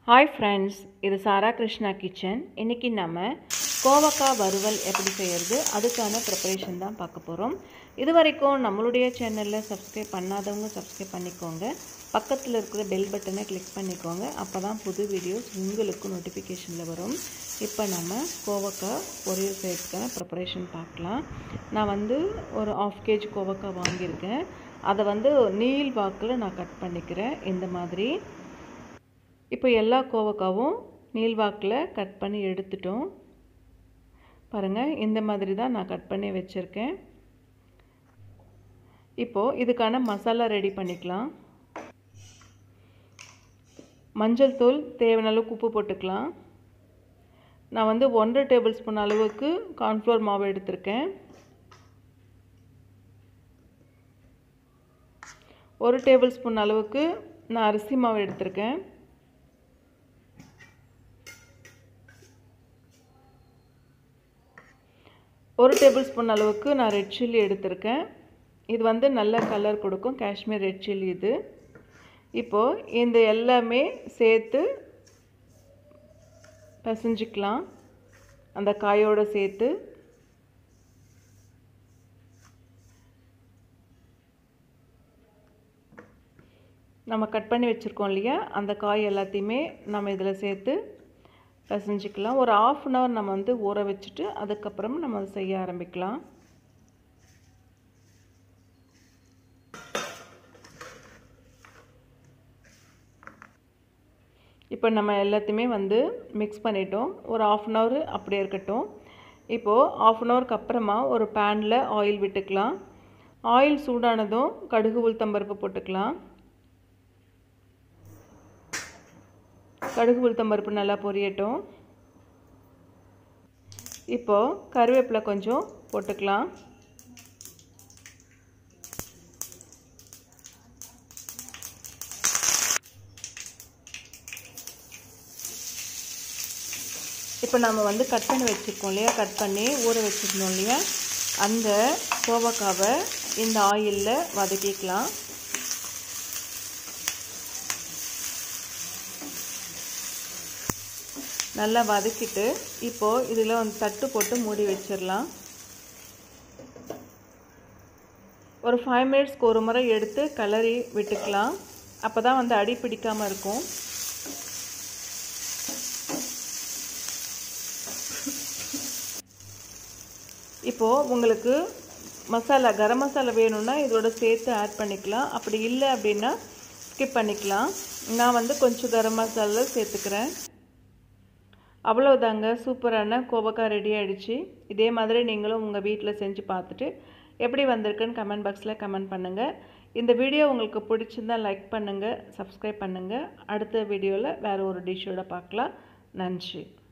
hi friends இது சாரா Krishna kitchen இன்றைக்கி நம்ம கோவக்காய் வறுவல் எப்படி செய்கிறது அதுக்கான ப்ரிப்பரேஷன் தான் பார்க்க போகிறோம் இது வரைக்கும் நம்மளுடைய சேனலில் சப்ஸ்கிரைப் பண்ணாதவங்க சப்ஸ்கிரைப் பண்ணிக்கோங்க பக்கத்தில் இருக்கிற பெல் பட்டனை கிளிக் பண்ணிக்கோங்க அப்போ தான் புது வீடியோஸ் உங்களுக்கு நோட்டிஃபிகேஷனில் வரும் இப்போ நம்ம கோவக்காய் பொரியல் செய்யறதுக்கான ப்ரிப்பரேஷன் பார்க்கலாம் நான் வந்து ஒரு ஆஃப் கேஜி கோவக்காய் வாங்கியிருக்கேன் அதை வந்து நீள் வாக்கில் நான் கட் பண்ணிக்கிறேன் இந்த மாதிரி இப்போ எல்லா கோவக்காவும் நீள்வாக்கில் கட் பண்ணி எடுத்துட்டோம் பாருங்கள் இந்த மாதிரி தான் நான் கட் பண்ணி வச்சுருக்கேன் இப்போது இதுக்கான மசாலா ரெடி பண்ணிக்கலாம் மஞ்சள் தூள் தேவையான அளவுக்கு உப்பு போட்டுக்கலாம் நான் வந்து ஒன்றரை டேபிள் ஸ்பூன் அளவுக்கு கார்ன்ஃப்ளவர் மாவு எடுத்திருக்கேன் ஒரு டேபிள் ஸ்பூன் அளவுக்கு நான் அரிசி மாவு எடுத்திருக்கேன் ஒரு டேபிள் ஸ்பூன் அளவுக்கு நான் ரெட் சில்லி எடுத்திருக்கேன் இது வந்து நல்ல கலர் கொடுக்கும் காஷ்மீர் ரெட் சில்லி இது இப்போது இந்த எல்லாமே சேர்த்து பசைஞ்சிக்கலாம் அந்த காயோடு சேர்த்து நம்ம கட் பண்ணி வச்சுருக்கோம் இல்லையா அந்த காய் எல்லாத்தையுமே நம்ம இதில் சேர்த்து பசைஞ்சிக்கலாம் ஒரு ஆஃப் அன் ஹவர் நம்ம வந்து ஊற வச்சுட்டு அதுக்கப்புறம் நம்ம அதை செய்ய ஆரம்பிக்கலாம் இப்போ நம்ம எல்லாத்தையுமே வந்து மிக்ஸ் பண்ணிட்டோம் ஒரு ஆஃப் அன் ஹவர் அப்படியே இருக்கட்டும் இப்போது ஆஃப் அன் ஹவருக்கு அப்புறமா ஒரு பேனில் ஆயில் விட்டுக்கலாம் ஆயில் சூடானதும் கடுகு உளுத்தம்பருப்பு போட்டுக்கலாம் கடுகு உளுத்தம்பருப்பு நல்லா பொரியட்டும் இப்போது கருவேப்பிலை கொஞ்சம் போட்டுக்கலாம் இப்போ நம்ம வந்து கட் பண்ணி வச்சுருக்கோம் இல்லையா கட் பண்ணி ஊற வச்சுருந்தோம் இல்லையா அந்த கோவக்காவை இந்த ஆயிலில் வதக்கிக்கலாம் நல்லா வதக்கிட்டு இப்போது இதில் வந்து தட்டு போட்டு மூடி வச்சிடலாம் ஒரு ஃபைவ் மினிட்ஸ்க்கு ஒரு முறை எடுத்து கலரி விட்டுக்கலாம் அப்போ தான் வந்து அடி பிடிக்காமல் இருக்கும் இப்போது உங்களுக்கு மசாலா கரம் மசாலா வேணும்னா இதோட சேர்த்து ஆட் பண்ணிக்கலாம் அப்படி இல்லை அப்படின்னா ஸ்கிப் பண்ணிக்கலாம் நான் வந்து கொஞ்சம் கரம் மசாலா சேர்த்துக்கிறேன் அவ்வளோதாங்க சூப்பரான கோவக்காய் ரெடி ஆகிடுச்சு இதே மாதிரி நீங்களும் உங்கள் வீட்டில் செஞ்சு பார்த்துட்டு எப்படி வந்திருக்குன்னு கமெண்ட் பாக்ஸில் கமெண்ட் பண்ணுங்கள் இந்த வீடியோ உங்களுக்கு பிடிச்சிருந்தால் லைக் பண்ணுங்கள் சப்ஸ்கிரைப் பண்ணுங்கள் அடுத்த வீடியோவில் வேறு ஒரு டிஷ்ஷோட பார்க்கலாம் நன்றி